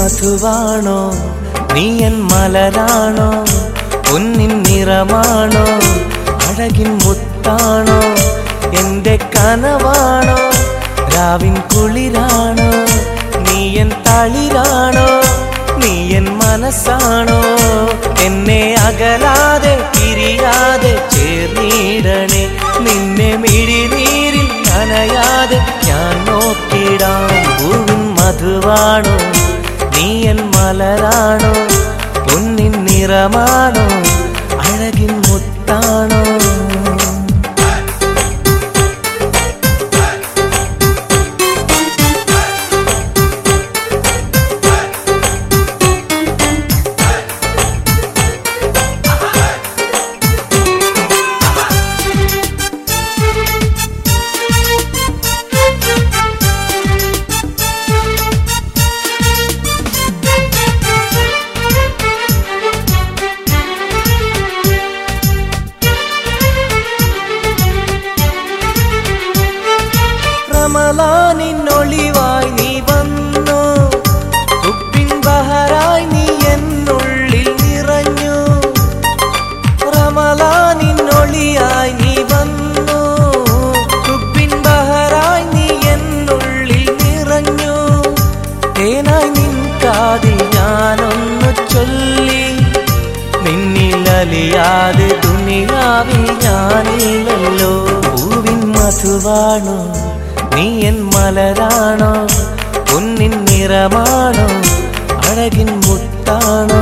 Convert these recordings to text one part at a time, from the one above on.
മധുവാണോ നീ എൻ മലരാണോ പൊന്നിൻ നിറമാണോ അഴകിൻ മുത്താണോ എന്റെ കനവാണോ രാവിൻ കുളിരാണോ നീ എൻ തളിരാണോ നീ എൻ മനസ്സാണോ എന്നെ അകലാതെ പിരിയാതെ ചേർന്നിടണേ നിന്നെ മിഴിനീരിൽ നനയാതെ ഞാൻ നോക്കിടാം പൂവിൻ മധുവാണോ നീ എൻ മലരാണോ പൊന്നിൻ നിറമാണോ അഴകിൻ മുത്താണോ റമലാനിന്നൊളിവായി നീ വന്നു ഉപ്പിൻ ബഹറായി നീ എന്നുള്ളിൽ നിറഞ്ഞു റമലാനിന്നൊളിയായി നീ വന്നു ഉപ്പിൻ ബഹറായി നീ എന്നുള്ളിൽ നിറഞ്ഞു തേനായി നിൻ കാതിൽ ഞാനൊന്നു ചൊല്ലി നിന്നിലലിയാതെ ദുനിയാവിൽ ഞാനില്ലല്ലോ പൂവിൻ മധുവാണോ നീ എൻ മലരാണോ പൊന്നിൻ നിറമാണോ അഴകിൻ മുത്താണോ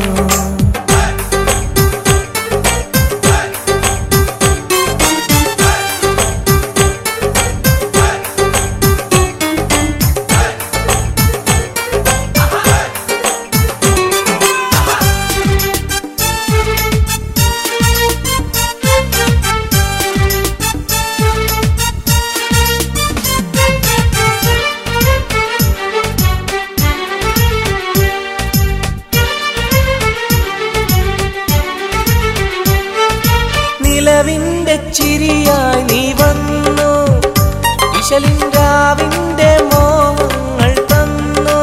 നിലവിന്റെ ചിരിയായി നീ വന്നു വിശലിൻകാവിന്റെ മോഹങ്ങൾ തന്നു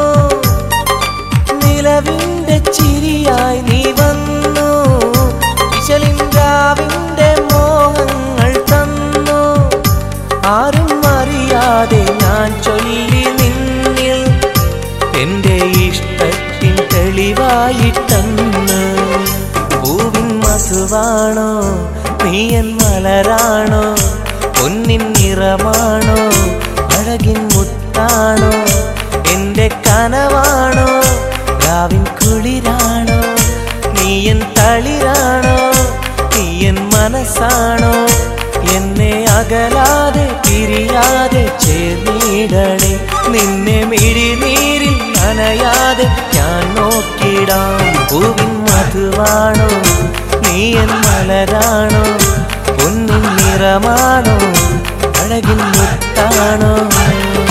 നിലവിന്റെ ചിരിയായി നീ വന്നു വിശലിൻകാവിന്റെ മോഹങ്ങൾ തന്നു ആരും അറിയാതെ ഞാൻ ചൊല്ലി നിന്നിൽ എന്റെ ഇഷ്ടത്തിൻ തെളിവായിട്ടെന്ന് പൂവിൻ മധുവാണോ നീ എൻ മലരാണോ പൊന്നിൻ നിറമാണോ അഴകിൻ മുത്താണോ എന്റെ കനവാണോ രാവിൻ കുളിരാണോ നീ എൻ തളിരാണോ നീ എൻ മനസ്സാണോ എന്നെ അകലാതെ പിരിയാതെ ചേർന്നിടണേ നിന്നെ മിഴിനീരിൽ നനയാതെ ഞാൻ നോക്കിടാം പൂവിൻ മധുവാണോ നീ എൻ മലരാണോ പൊന്നിൻ നിറമാണോ അഴകിൻ മുത്താണോ